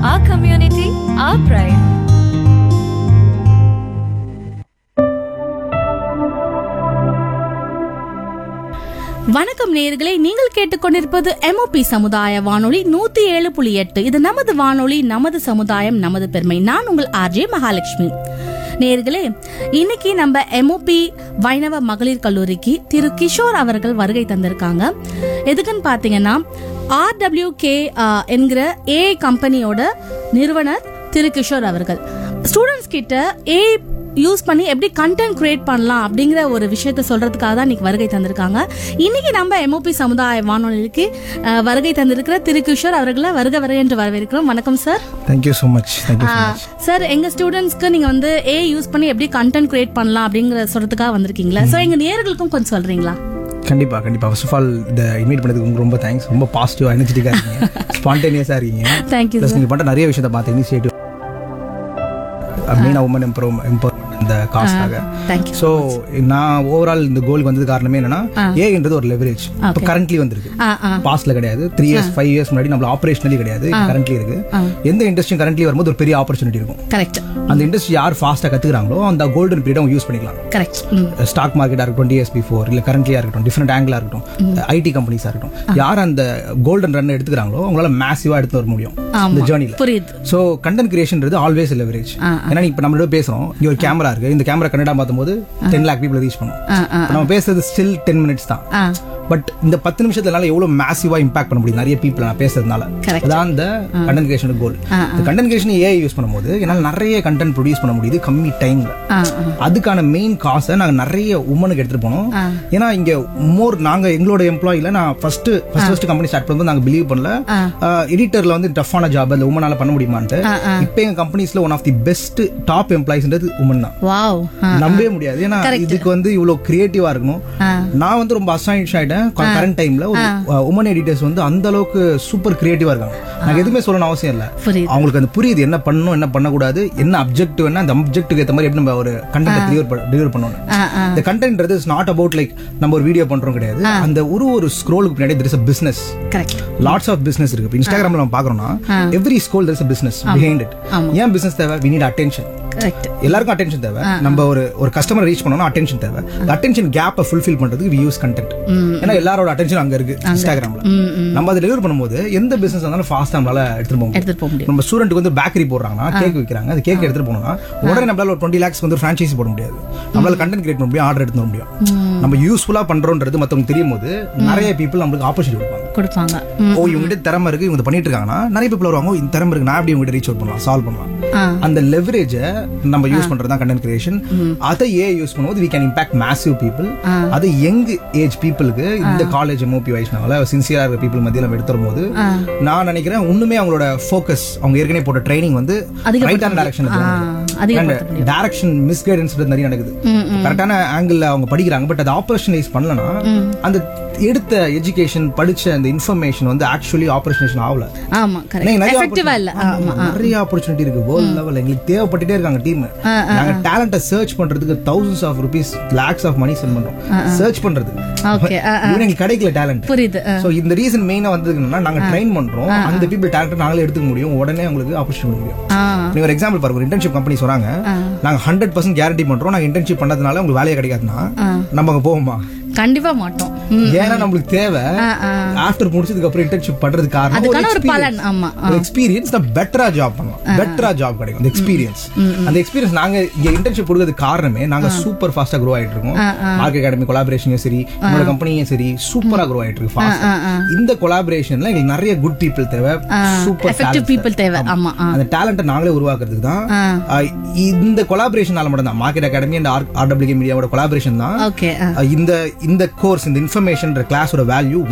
our community, our pride. வணக்கம் நேயர்களே நீங்கள் கேட்டுக்கொண்டிருப்பது எம்ஓபி சமுதாய வானொலி நூத்தி ஏழு புள்ளி எட்டு இது நமது வானொலி நமது சமுதாயம் நமது பெருமை நான் உங்கள் ஆர்ஜே மகாலட்சுமி நேயர்களே இன்னைக்கு நம்ம எம்ஓபி வைணவ மகளிர் கல்லூரிக்கு திரு கிஷோர் அவர்கள் வருகை தந்திருக்காங்க எதுக்குன்னு பாத்தீங்கன்னா ஆர்டபிள்யூ கே என்கிற ஏ கம்பெனியோட நிறுவனர் திரு கிஷோர் அவர்கள் ஸ்டூடெண்ட்ஸ் கிட்ட ஏ யூஸ் பண்ணி எப்படி கண்டென்ட் கிரியேட் பண்ணலாம் அப்படிங்கிற ஒரு விஷயத்த சொல்றதுக்காக தான் இன்னைக்கு வருகை தந்திருக்காங்க இன்னைக்கு நம்ம எம்ஓபி சமுதாய வானொலிக்கு அஹ், வருகை தந்திருக்கிற திரு கிஷோர் அவர்களை வருக வருக என்று வரவேற்கிறோம் வணக்கம் sir thank you so much thank you so much sir எங்க ஸ்டூடெண்ட்ஸ்க்கு நீங்க வந்து ஏ யூஸ் பண்ணி எப்படி கண்டென்ட் கிரியேட் பண்ணலாம் அப்படிங்கிற சொல்றதுக்காக வந்திருக்கீங்களா சோ எங்க நேயர்களுக்கும் கொஞ்சம் சொல்றீங்களா கண்டிப்பா கண்டிப்பா ஃபர்ஸ்ட் ஆஃப் ஆல் இந்த இன்வைட் பண்ணதுக்கு உங்களுக்கு ரொம்ப தேங்க்ஸ் ரொம்ப பாசிட்டிவ் எனர்ஜெட்டிக்காக இருக்கீங்க ஸ்பான்டேனியஸாக இருக்கீங்க தேங்க்யூ ப்ளஸ் நீங்கள் பண்ணுற நிறைய விஷயத்தை பார்த்து இனிஷியேட்டிவ் மெயினாக உமன் எம்பவர் எம்பவர்மெண்ட் இந்த காஸ்டாக தேங்க்யூ ஸோ நான் ஓவரால் இந்த கோலுக்கு வந்தது காரணமே என்னன்னா ஏன்றது ஒரு லெவரேஜ் இப்போ கரண்ட்லி வந்திருக்கு ஆ ஆ பாஸ்ட்ல கிடையாது த்ரீ இயர்ஸ் ஃபைவ் இயர்ஸ் முன்னாடி நம்ம ஆப்பரேஷனலி கிடையாது கரண்ட்லி இருக்கு எந்த இண்டஸ்ட்ரி கரண்ட்லி வரும்போது ஒரு பெரிய ஆப்பர்ச்சுனிட்டி இருக்கும் கரெக்ட் அந்த இண்டஸ்ட்ரி யார் ஃபாஸ்ட்டாக கத்துக்கிறாங்களோ அந்த கோல்டன் பீரியட் அவங்க யூஸ் பண்ணிக்கலாம் கரெக்ட் ஸ்டாக் மார்க்கெட்டாக இருக்கட்டும் டிஎஸ் பிஃபோர் இல்லை கரண்ட்லியாக இருக்கட்டும் டிஃப்ரெண்ட் ஆங்கிளாக இருக்கட்டும் ஐடி கம்பெனிஸாக இருக்கட்டும் யார் அந்த கோல்டன் ரன் எடுத்துக்கிறாங்களோ அவங்களால மேசிவாக எடுத்து வர முடியும் இந்த ஜேர்னியில் புரியுது ஸோ கண்டென்ட் கிரியேஷன்றது ஆல்வேஸ் லெவரேஜ் ஏன்னா இப்போ நம்மளோட பேசுறோம் இங்க ஒரு கேமரா இருக்கு இந்த கேமரா கன்னடா பார்க்கும்போது டென் லேக் பீப்புள் ரீச் பண்ணும் ஆ ஆ இப்ப நம்ம பேசுறது ஸ்டில் டென் மினிட்ஸ் தான் ஆ பட் இந்த பத்து நிமிஷத்துல என்னால எவ்வளவு மேசிவா இம்பாக்ட் பண்ண முடியும் நிறைய பீப்புள் நான் பேசுறதுனால Correct. அதான் இந்த கண்டென்ட் கிரியேஷன் கோல் இந்த கண்டென்ட் கிரியேஷன் ஏஐ யூஸ் பண்ணும்போது என்னால் நிறைய கண்டென்ட் ப்ரொடியூஸ் பண்ண முடியுது கம்மி டைம்ல ஆ ஆ அதுக்கான மெயின் காசை நாங்க நிறைய உமனுக்கு எடுத்துட்டு போனோம் ஏன்னா இங்க மோர் நாங்க எங்களோட எம்ப்ளாயில நான் first first first company start பண்ணும்போது நாங்க பிலீவ் பண்ணல எடிட்டர்ல வந்து டஃப்பான ஜாப் அந்த உமனால பண்ண முடியுமான்ட்டு இப்போ எங்க கம்பெனிஸ்ல one of the best top எம்ப்ளாயிஸ்ன்றது உமன் தான் வாவ் நம்பவே முடியாது ஏன்னா இதுக்கு வந்து இவ்வளவு கிரியேட்டிவா இருக்கணும் நான் வந்து ரொம்ப அசாயின்ஸ் ஆயிட்டேன் கரண்ட் டைம்ல ஒரு உமன் எடிட்டர்ஸ் வந்து அந்த அளவுக்கு சூப்பர் கிரியேட்டிவா இருக்காங்க நாங்க எதுவுமே சொல்லணும் அவசியம் இல்ல புரியுது அவங்களுக்கு அந்த புரியுது என்ன பண்ணணும் என்ன பண்ணக்கூடாது என்ன அப்ஜெக்டிவ் என்ன அந்த அப்ஜெக்ட்டுக்கு ஏற்ற மாதிரி எப்படி நம்ம ஒரு கண்டென்ட் டெலிவர் டெலிவர் பண்ணணும் ஆ ஆ இந்த கண்டென்ட்ன்றது இஸ் நாட் அபவுட் லைக் நம்ம ஒரு வீடியோ பண்றோம் கிடையாது அந்த ஒரு ஒரு ஸ்க்ரோலுக்கு பின்னாடி there is a business correct lots of business இருக்கு இப்போ இன்ஸ்டாகிராம்ல நம்ம பாக்குறோம்னா every scroll there is a business behind it ஏன் பிசினஸ் தேவை we need attention கரெக்ட் எல்லாருக்கும் அட்டென்ஷன் தேவை நம்ம ஒரு ஒரு கஸ்டமர் ரீச் பண்ணணும் அட்டென்ஷன் தேவை அட்டென்ஷன் கேப்பை ஃபுல்ஃபில் பண்றதுக்கு வி யூஸ் கண்டென்ட் ஏன்னா எல்லாரோட அட்டென்ஷன் அங்க இருக்கு இன்ஸ்டாகிராம்ல நம்ம அதை டெலிவர் பண்ணும்போது எந்த பிசினஸ் இருந்தாலும் ஃபாஸ்ட் நம்மளால எடுத்துட்டு போக முடியும் எடுத்துட்டு போக முடியும் நம்ம ஸ்டூடெண்ட்டுக்கு வந்து பேக்கரி போடுறாங்கன்னா கேக் விற்கிறாங்க அந்த கேக் எடுத்துட்டு போனோம்னா உடனே நம்மளால ஒரு டுவெண்ட்டி லேக்ஸ் வந்து ஃப்ரான்ச்சைசி போட முடியாது நம்மளால கண்டென்ட் கிரியேட் பண்ண முடியும் ஆர்டர் எடுத்து வர முடியும் நம்ம யூஸ்ஃபுல்லா பண்றோன்றது மத்தவங்க தெரியும் போது நிறைய பீப்புள் நம்மளுக்கு ஆப்பர்ச்சுனிட்டி கொடுப்பாங்க கொடுப்பாங்க ம், ஓ இவங்க கிட்ட திறமை இருக்கு இவங்க பண்ணிட்டு இருக்காங்கன்னா நிறைய people வருவாங்க "ஓ, இந்த திறமை இருக்கு நான் எப்படி இவங்க ரீச் அவுட் பண்ணலாம் சால்வ் பண்ணலாம் ஆ. அந்த லெவரேஜை நம்ம யூஸ் பண்றது தான் கண்டென்ட் கிரியேஷன் அதை ஏ யூஸ் பண்ணும்போது we can impact massive people அது யங் ஏஜ் பீப்புளுக்கு இந்த காலேஜ் எம்ஓபி வைஷ்ணவல சின்சியரா இருக்கிற பீப்புள் மத்தியில் நம்ம எடுத்துரும் போது நான் நினைக்கிறேன் ஒண்ணுமே அவங்களோட ஃபோக்கஸ் அவங்க ஏற்கனவே போட்ட ட்ரைனிங் வந்து அதிகப்படுத்த ரைட் ஹேண்ட் டைரக்ஷன் அதிகப்படுத்த டைரக்ஷன் மிஸ்கைடன்ஸ் நிறைய நடக்குது கரெக்டான ஆங்கிள் அவங்க படிக்கிறாங்க பட் அதை ஆப்பரேஷனலைஸ் பண்ணலனா அந்த எடுத்த எஜுகேஷன் படிச்ச அந்த இன்ஃபர்மேஷன் வந்து ஆக்சுவலி ஆப்பரேஷனேஷன் ஆகல ஆமா கரெக்ட் எனக்கு நிறைய எஃபெக்டிவா இல்ல opportunity- ஆமா, நிறைய ஆப்பர்ச்சுனிட்டி இருக்கு வேர்ல்ட் லெவல் எங்களுக்கு தேவைப்பட்டுட்டே இருக்காங்க டீம் நாங்க டேலண்ட சர்ச் பண்றதுக்கு thousands of rupees lakhs of money spent பண்றோம் சர்ச் பண்றது ஓகே இவன் எங்களுக்கு கிடைக்கல டேலண்ட் புரியுது ஆ, சோ இந்த ரீசன் மெயினா வந்ததுன்னா நாங்க ட்ரெயின் பண்றோம் அந்த பீப்பிள் டேலண்ட் நாங்களே எடுத்துக்க முடியும் உடனே உங்களுக்கு ஆப்பர்ச்சுனிட்டி முடியும் ஆ நீங்க ஒரு எக்ஸாம்பிள் பாருங்க ஒரு இன்டர்ன்ஷிப் கம்பெனி சொல்றாங்க நாங்க ஹண்ட்ரட் பர்சன்ட் கேரண்டி பண்றோம் நாங்க இன்டர்ன்ஷிப் பண்ணதுனால உங்களுக்கு வேலையை கிடைக்காதுன்னா நம்ம அங்க போவோமா கண்டிப்பா மாட்டோம் ம், ஏன்னா நம்மளுக்கு தேவை ஆ, ஆ. ஆஃப்டர் முடிச்சதுக்கு அப்புறம் இன்டர்ன்ஷிப் பண்றது காரணம் அதுக்கான ஒரு பலன் ஆமா ஆ. எக்ஸ்பீரியன்ஸ் நான் பெட்டரா ஜாப் பண்ணலாம் பெட்டரா ஜாப் கிடைக்கும் அந்த எக்ஸ்பீரியன்ஸ் அந்த எக்ஸ்பீரியன்ஸ் நாங்க இங்க இன்டர்ன்ஷிப் கொடுக்கறதுக்கு காரணமே நாங்க சூப்பர் ஃபாஸ்டா க்ரோ ஆயிட்டு இருக்கோம் மார்க் அகாடமி கொலாபரேஷனும் சரி என்னோட கம்பெனியும் சரி சூப்பரா க்ரோ ஆயிட்டு இருக்கு fast ஆ. இந்த கொலாபரேஷன்ல எங்களுக்கு நிறைய குட் பீப்புள் தேவை சூப்பர் எஃபெக்டிவ் பீப்புள் தேவை ஆமா ஆ. அந்த டேலண்ட்டை நாங்களே உருவாக்குறதுக்கு தான் ஆ. ஆஹ் இந்த கொலாபரேஷனால மட்டும் தான் மார்க்கெட் அகாடமி அண்ட் ஆர்டபிள்யூ மீடியாவோட கொலாபரேஷன் தான் ஓகே ஆ. ஆஹ் இந்த இந்த கோர்ஸ் இந்த இன்ஃபர்மேஷன் கிளாஸோட வேல்யூ